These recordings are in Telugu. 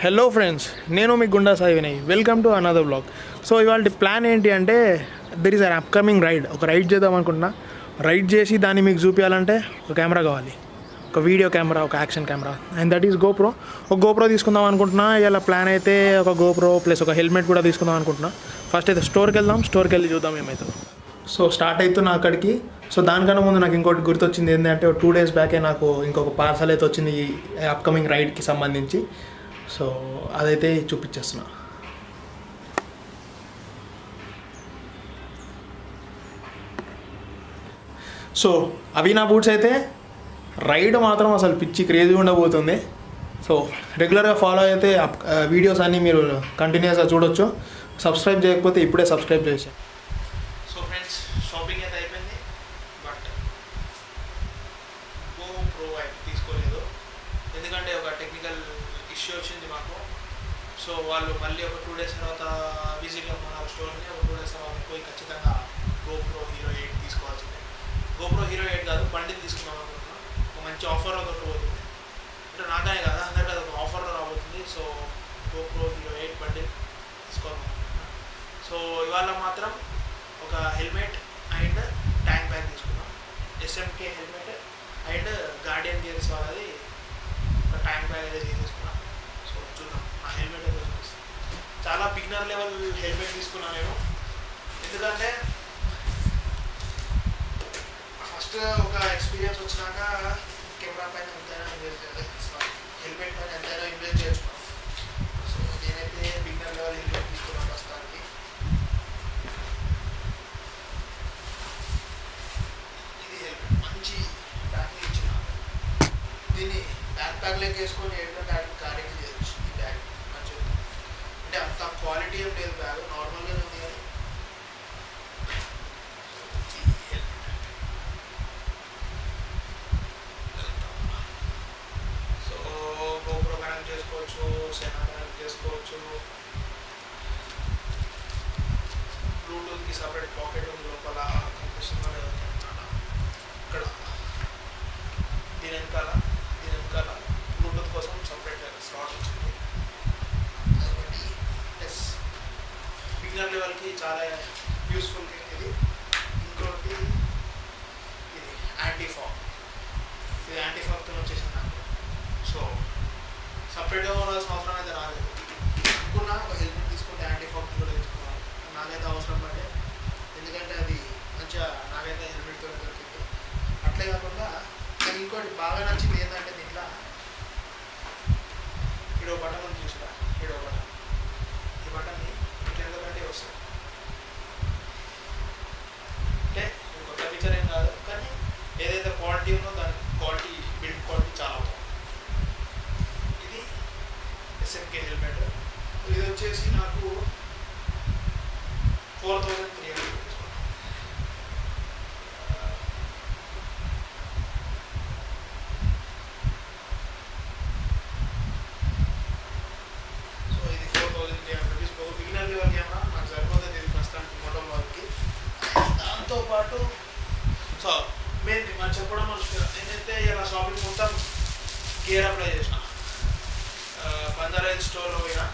హలో ఫ్రెండ్స్ నేను మీ గుండా Sai Vinay welcome to another vlog so ఇవాళ ప్లాన్ ఏంటి అంటే there is an upcoming ride ఒక రైడ్ చేద్దాం అనుకుంటున్నా రైడ్ చేసి దాన్ని మీకు చూపించాలంటే ఒక కెమెరా కావాలి ఒక వీడియో కెమెరా ఒక action camera and that is GoPro ఒక గోప్రో తీసుకుందాం అనుకుంటున్నా ఇలా ప్లాన్ అయితే ఒక గోప్రో ప్లస్ ఒక హెల్మెట్ కూడా తీసుకుందాం అనుకుంటున్నా ఫస్ట్ అయితే స్టోర్కి వెళ్దాం స్టోర్కి వెళ్ళి చూద్దాం ఏమవుతుందో సో స్టార్ట్ అవుతున్నా అక్కడికి సో దానికన్నా ముందు నాకు ఇంకోటి గుర్తొచ్చింది ఏంటంటే టూ డేస్ బ్యాకే నాకు ఇంకొక పార్సల్ అయితే వచ్చింది ఈ అప్కమింగ్ రైడ్కి సంబంధించి సో అదైతే చూపించేస్తున్నా సో అవి నా బూట్స్ అయితే రైడ్ మాత్రం అసలు పిచ్చి క్రేజీ ఉండబోతుంది సో రెగ్యులర్గా ఫాలో అయితే వీడియోస్ అన్నీ మీరు కంటిన్యూస్గా చూడొచ్చు సబ్స్క్రైబ్ చేయకపోతే ఇప్పుడే సబ్స్క్రైబ్ చేసాను సో ఫ్రెండ్స్ షాపింగ్ అయితే అయిపోయింది బట్ గో ప్రో అయితే తీసుకోలేదు ఎందుకంటే ఒక టెక్నికల్ ఇష్యూ వచ్చింది మాకు సో వాళ్ళు మళ్ళీ ఒక టూ డేస్ తర్వాత విజిట్గా మన స్టోర్ని ఒక టూ డేస్ తర్వాత పోయి ఖచ్చితంగా గోప్రో హీరో ఎయిట్ తీసుకోవాల్సిందే గోప్రో హీరో ఎయిట్ కాదు బండిల్ తీసుకుందాం అనుకుంటున్నాం ఒక మంచి ఆఫర్ ఒకటి పోతుంది అంటే నాకనే కాదు అందరికీ అది ఒక ఆఫర్లో రాబోతుంది so GoPro hero eight bundle తీసుకోవాలి సో ఇవాళ మాత్రం ఒక హెల్మెట్ అండ్ ట్యాంక్ బ్యాగ్ తీసుకున్నాం SMK helmet and Guardian gears వాళ్ళది ఒక ట్యాంక్ బ్యాగ్ అయితే తీసేసుకున్నాం సో చూద్దాం ఆ హెల్మెట్ అయితే చూపిస్తాను చాలా బిగినర్ లెవెల్ హెల్మెట్ తీసుకున్నాను నేను ఎందుకంటే ఫస్ట్ ఒక ఎక్స్పీరియన్స్ వచ్చినాక కెమెరా పైన ఎంతైనా ఇన్వెస్ట్ చేయాలి హెల్మెట్ పైన ఎంతైనా ఇన్వెస్ట్ చేసుకున్నాం సో నేనైతే బిగినర్ లెవెల్ హెల్మెట్ తీసుకున్నాను ప్రస్తుతానికి ఇది హెల్మెట్ మంచి బ్యాగ్ ఇచ్చిన దీన్ని బ్యాక్ ప్యాక్లోకి వేసుకొని ఎక్కడ బ్యాగ్ క్యారీ చేయొచ్చు ఈ బ్యాగ్ మంచిగా అంటే అంత క్వాలిటీ ఏం లేదు బ్యాగ్ నార్మల్గానే ఉంది కానీ ఈ హెల్మెట్ సో గోప్రో కనెక్ట్ చేసుకోవచ్చు సెనా కనెక్ట్ చేసుకోవచ్చు బ్లూటూత్కి సపరేట్ పాకెట్ ఉంది లోపల కనిపిస్తుందో లేదో అనుకుంటున్నా. ఇక్కడ దీని వెనకాల దీని వెనకాల బ్లూటూత్ కోసం సపరేట్ స్లాట్ వచ్చింది అదొకటి ప్లస్ బిగినర్ లెవెల్కి చాలా యూస్ఫుల్ ఇది ఇంకోటి ఇది యాంటీ ఫాగ్ ఇది యాంటీ ఫాగ్తో వచ్చేసింది నాకు సో సపరేట్గా ఉండాల్సిన అవసరం అయితే రాలేదు అనుకున్నా ఒక హెల్మెట్ తీసుకుంటే యాంటీ ఫాగ్ కూడా తెచ్చుకున్నాను నాకైతే అవసరం పడే ఎందుకంటే అది మంచిగా నాకైతే హెల్మెట్తో దొరికింది అట్లే కాకుండా నాకు ఇంకోటి బాగా నచ్చింది ఏంటంటే దీంట్లో ఈడో బటన్ ఉంది చూసిరా ఈడో బటన్ ఈ బటన్ని ఇట్లా ఎందుకంటే వస్తుంది అంటే ఇది కొత్త ఫీచర్ ఏం కాదు కానీ ఏదైతే క్వాలిటీ ఉందో దాని క్వాలిటీ బిల్డ్ క్వాలిటీ చాలా బాగుంది ఇది ఎస్ఎంకే హెల్మెట్ ఇది వచ్చేసి నాకు four thousand three hundred rupees so ఇది four thousand three hundred rupees ఒక బిగినర్ లెవెల్ కెమెరా నాకు సరిపోతుంది ఇది ప్రస్తుతానికి మోటో బ్లాగ్కి దాంతోపాటు సో మేము మనం చెప్పడం మర్చిపోయాం నేనైతే ఇలా షాపింగ్ మొత్తం గేర్ అప్లై చేసిన బంజారా హిల్స్ స్టోర్లో పోయినా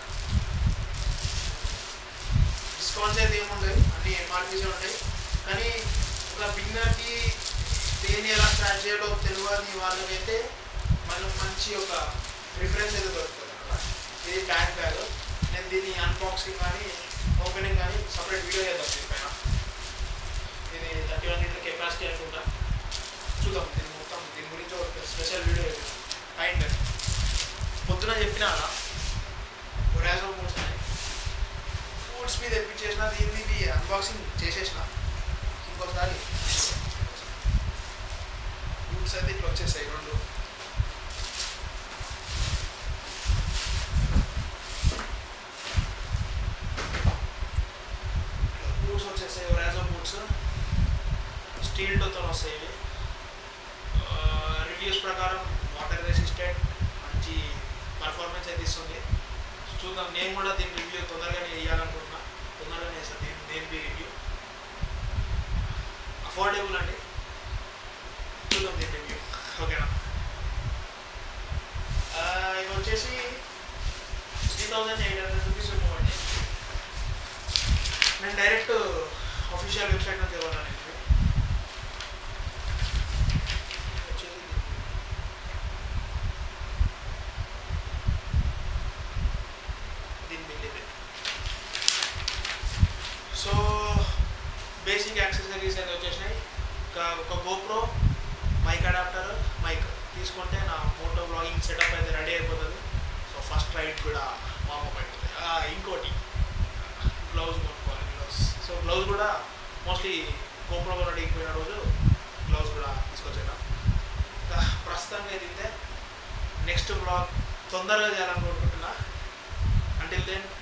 డిస్కౌంట్స్ అయితే ఏముంటాయి అన్ని ఎంఆర్పీసీ ఉంటాయి కానీ ఒక బిగినర్కి దేన్ని ఎలా స్టార్ట్ చేయాలో తెలియని వాళ్ళకైతే మనం మంచి ఒక రిఫరెన్స్ అయితే దొరుకుతుంది అన్నమాట ఇది ట్యాంక్ బ్యాగ్ నేను దీన్ని అన్బాక్సింగ్ కానీ ఓపెనింగ్ కానీ సపరేట్ వీడియో చేద్దాం దీనిపైన ఇది థర్టీ వన్ లీటర్ కెపాసిటీ అనుకుంటా చూద్దాం దీని మొత్తం దీని గురించి ఒక స్పెషల్ వీడియో చేద్దాం అండ్ పొద్దున చెప్పిన ఒరాజో మూడ్స్ అని ఫుడ్స్ మీద తెప్పించేసిన దీన్ని ఇది అన్బాక్సింగ్ చేసేసిన ఇంకోసారి ఫుడ్స్ అయితే ఇట్లా వచ్చేసాయి రెండు బూట్స్ వచ్చేసాయి ఒరాజో బూట్స్ స్టీల్ టోతో వస్తాయి ఇవి రివ్యూస్ ప్రకారం వాటర్ రెసిస్టెంట్ మంచి పర్ఫార్మెన్స్ అయితే ఇస్తుంది చూద్దాం నేను కూడా దీని రివ్యూ తొందరగానే వేయాలనుకుంటున్నా తొందరగానే వేస్తాను దీని దేని రివ్యూ అఫోర్డబుల్ అండి చూద్దాం దీని రివ్యూ ఓకేనా ఆ, ఇవి వచ్చేసి థౌజండ్ ఎయిట్ హండ్రెడ్ రూపీస్ ఇవ్వండి నేను డైరెక్ట్ అఫీషియల్ వెబ్సైట్ నుంచి ఇవ్వను ఇది వచ్చేసి దీని బిల్ ఇది సో బేసిక్ యాక్సెసరీస్ అయితే వచ్చేసినాయి ఇంకా ఒక గోప్రో మైక్ అడాప్టర్ మైక్ తీసుకుంటే నా మోటో బ్లాగింగ్ సెటప్ అయితే రెడీ అయిపోతుంది సో ఫస్ట్ రైడ్ కూడా మామూలు అయిపోతుంది ఆ, ఇంకోటి గ్లౌజ్ కొనుక్కోవాలి గ్లౌజ్ సో గ్లౌజ్ కూడా మోస్ట్లీ గోప్రో కొనడానికి పోయిన రోజు గ్లౌజ్ కూడా తీసుకొచ్చాను ఇంకా ప్రస్తుతానికి అయితే నెక్స్ట్ బ్లాగ్ తొందరగా చేయాలనుకుంటున్నా అంటిల్ దెన్